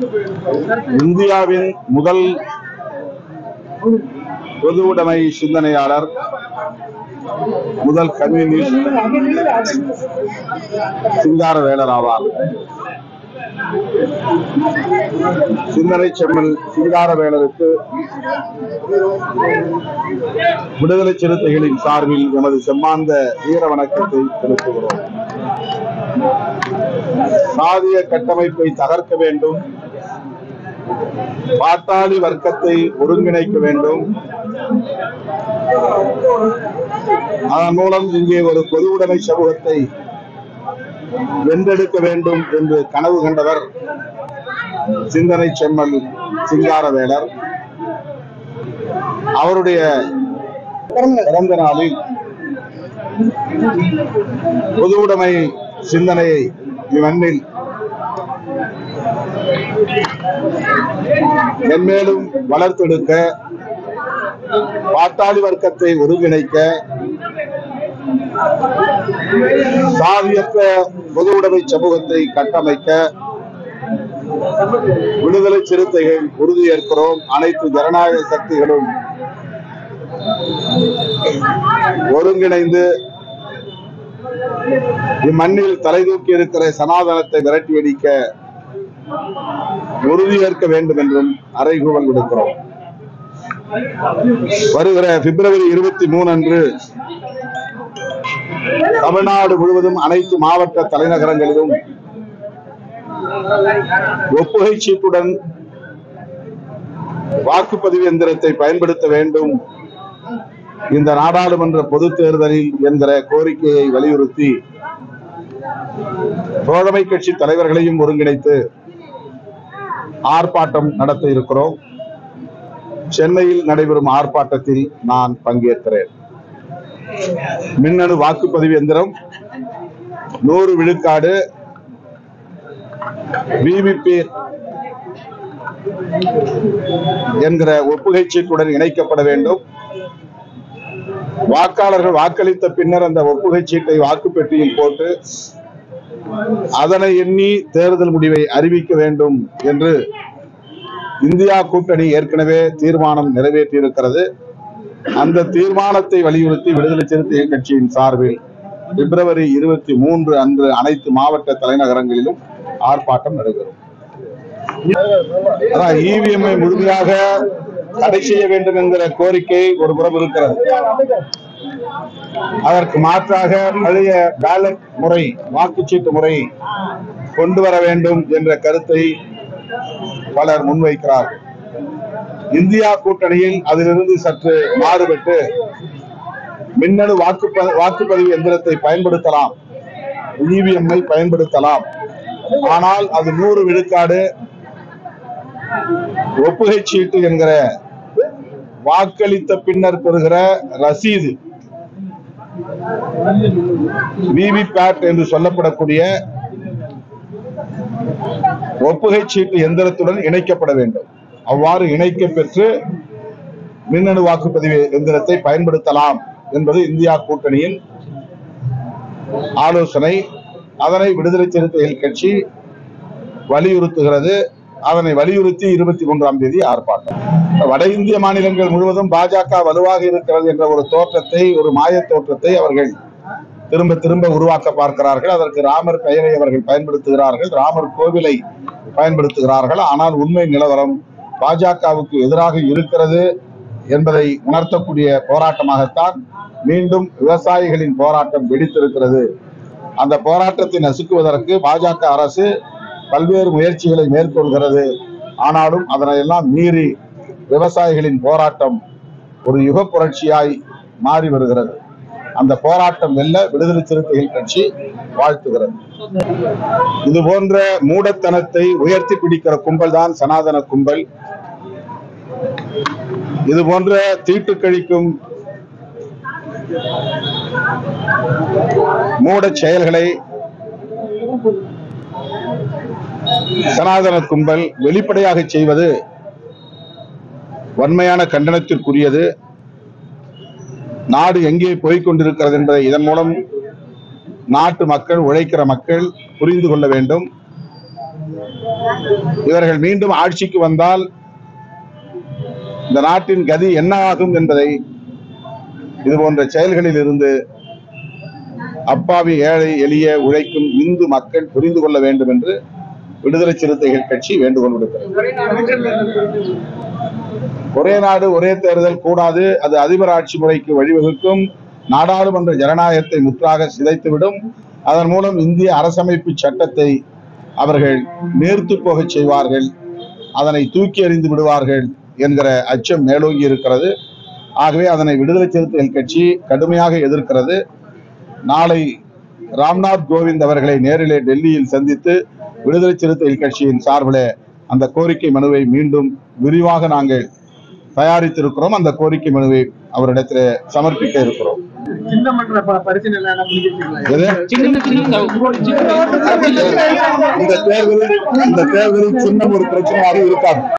இந்தியாவின் முதல் பொது உடைமை சிந்தனையாளர் முதல் கம்யூனிஸ்ட் சிங்காரவேலர் ஆவார் சிந்தனை செம்மல் சிங்காரவேலருக்கு விடுதலை சிறுத்தைகளின் சார்பில் எமது செம்மாந்த வீர வணக்கத்தை செலுத்துகிறோம் சாதிய கட்டமைப்பை தகர்க்க வேண்டும் பாட்டாளி வர்க்கத்தை ஒருங்கிணைக்க வேண்டும் அதன் மூலம் இங்கே ஒரு பொது உடைமை சமூகத்தை வென்றெடுக்க வேண்டும் என்று கனவு கண்டவர் சிந்தனை செம்மல் சிங்காரவேலர் அவருடைய பிறந்த நாளில் பொது உடைமை சிந்தனையை இம்மண்ணில் மென்மேலும் வளர்த்தெடுக்க பாட்டாளி வர்க்கத்தை ஒருங்கிணைக்க சாதியற்ற பொது உடைமை சமூகத்தை கட்டமைக்க விடுதலை சிறுத்தைகள் உறுதியேற்கிறோம் அனைத்து ஜனநாயக சக்திகளும் ஒருங்கிணைந்து இம்மண்ணில் தலை தூக்கி இருக்கிற சனாதனத்தை விரட்டி அடிக்க உறுதியேற்க வேண்டும் என்றும் அறைகூவல் விடுக்கிறோம் வருகிற பிப்ரவரி இருபத்தி மூணு அன்று தமிழ்நாடு முழுவதும் அனைத்து மாவட்ட தலைநகரங்களிலும் ஒப்புகை சீட்டுடன் வாக்குப்பதிவு எந்திரத்தை பயன்படுத்த வேண்டும் இந்த நாடாளுமன்ற பொதுத் தேர்தலில் என்கிற கோரிக்கையை வலியுறுத்தி தோழமை கட்சி தலைவர்களையும் ஒருங்கிணைத்து ஆர்ப்பாட்டம் நடத்த இருக்கிறோம் சென்னையில் நடைபெறும் ஆர்ப்பாட்டத்தில் நான் பங்கேற்கிறேன் மின்னணு வாக்குப்பதிவு எந்திரம் நூறு விழுக்காடு விவிபி என்கிற ஒப்புகை சீட்டுடன் இணைக்கப்பட வேண்டும் வாக்காளர்கள் வாக்களித்த பின்னர் அந்த ஒப்புகை சீட்டை வாக்குப்பெட்டியில் போட்டு அதனை எண்ணி தேர்தல் முடிவை அறிவிக்க வேண்டும் என்று இந்தியா கூட்டணி ஏற்கனவே தீர்மானம் நிறைவேற்றியிருக்கிறது அந்த தீர்மானத்தை வலியுறுத்தி விடுதலை சிறுத்தைகள் கட்சியின் சார்பில் பிப்ரவரி இருபத்தி மூன்று அன்று அனைத்து மாவட்ட தலைநகரங்களிலும் ஆர்ப்பாட்டம் நடைபெறும் அதான் இவிஎம் முழுமையாக தடை செய்ய வேண்டும் என்கிற கோரிக்கை ஒரு புறம் இருக்கிறது அதற்கு மாற்றாக பழைய பேலட் முறை வாக்குச்சீட்டு முறை கொண்டு வர வேண்டும் என்ற கருத்தை பலர் முன்வைக்கிறார்கள் இந்தியா கூட்டணியில் அதிலிருந்து சற்று மாறுபட்டு மின்னணு வாக்குப்ப வாக்குப்பதிவு எந்திரத்தை பயன்படுத்தலாம் இவிஎம்ஐ பயன்படுத்தலாம் ஆனால் அது நூறு விழுக்காடு ஒப்புகை சீட்டு என்கிற வாக்களித்த பின்னர் பெறுகிற ரசீது விவிபேட் என்று சொல்லப்படக்கூடிய ஒப்புகை சீட்டு எந்திரத்துடன் இணைக்கப்பட வேண்டும் அவ்வாறு இணைக்க பெற்று மின்னணு வாக்குப்பதிவு எந்திரத்தை பயன்படுத்தலாம் என்பது இந்தியா கூட்டணியின் ஆலோசனை அதனை விடுதலை சிறுத்தைகள் கட்சி வலியுறுத்துகிறது அதனை வலியுறுத்தி இருபத்தி மூன்றாம் தேதி ஆர்ப்பாட்டம் வட இந்திய மாநிலங்கள் முழுவதும் பாஜக வலுவாக இருக்கிறது என்ற ஒரு தோற்றத்தை ஒரு மாயத் தோற்றத்தை அவர்கள் திரும்ப திரும்ப உருவாக்க பார்க்கிறார்கள் அதற்கு ராமர் பெயரை அவர்கள் பயன்படுத்துகிறார்கள் ராமர் கோவிலை பயன்படுத்துகிறார்கள் ஆனால் உண்மை நிலவரம் பாஜகவுக்கு எதிராக இருக்கிறது என்பதை உணர்த்தக்கூடிய போராட்டமாகத்தான் மீண்டும் விவசாயிகளின் போராட்டம் வெடித்திருக்கிறது அந்த போராட்டத்தை நசுக்குவதற்கு பாஜக அரசு பல்வேறு முயற்சிகளை மேற்கொள்கிறது ஆனாலும் அதனையெல்லாம் மீறி விவசாயிகளின் போராட்டம் ஒரு யுக புரட்சியாய் மாறி வருகிறது அந்த போராட்டம் வெல்ல விடுதலை சிறுத்தைகள் கட்சி வாழ்த்துகிறது இது போன்ற மூடத்தனத்தை உயர்த்தி பிடிக்கிற கும்பல் தான் சனாதன கும்பல் இது போன்ற தீட்டு கழிக்கும் மூடச் செயல்களை சனாதன கும்பல் வெளிப்படையாக செய்வது வன்மையான கண்டனத்திற்குரியது நாடு எங்கே போய்க் கொண்டிருக்கிறது என்பதை இதன் மூலம் நாட்டு மக்கள் உழைக்கிற மக்கள் புரிந்து கொள்ள வேண்டும் இவர்கள் மீண்டும் ஆட்சிக்கு வந்தால் இந்த நாட்டின் கதி என்ன ஆகும் என்பதை இது போன்ற செயல்களில் இருந்து அப்பாவி ஏழை எளிய உழைக்கும் இந்து மக்கள் புரிந்து கொள்ள வேண்டும் என்று விடுதலை சிறுத்தைகள் கட்சி வேண்டுகோள் விடுக்கிறது ஒரே நாடு ஒரே தேர்தல் கூடாது அது அதிபர் ஆட்சி முறைக்கு வழிவகுக்கும் நாடாளுமன்ற ஜனநாயகத்தை முற்றாக சிதைத்துவிடும் அதன் மூலம் இந்திய அரசமைப்பு சட்டத்தை அவர்கள் நேர்த்து போகச் செய்வார்கள் அதனை தூக்கி எறிந்து விடுவார்கள் என்கிற அச்சம் மேலோங்கி இருக்கிறது ஆகவே அதனை விடுதலை சிறுத்தைகள் கட்சி கடுமையாக எதிர்க்கிறது நாளை ராம்நாத் கோவிந்த் அவர்களை நேரிலே டெல்லியில் சந்தித்து விடுதலை சிறுத்தைகள் கட்சியின் சார்பில் அந்த கோரிக்கை மனுவை மீண்டும் விரிவாக நாங்கள் தயாரித்திருக்கிறோம் அந்த கோரிக்கை மனுவை அவரிடத்தில் சமர்ப்பிக்க இருக்கிறோம் சின்னமன்ற ப- பரிசீலனை எல்லாம் முடிஞ்சிருச்சுங்களா? எது? சின்ன சின்ன இந்த தேர்தலில் இந்த தேர்தலில் சின்னம் ஒரு பிரச்சனையாக இருக்காது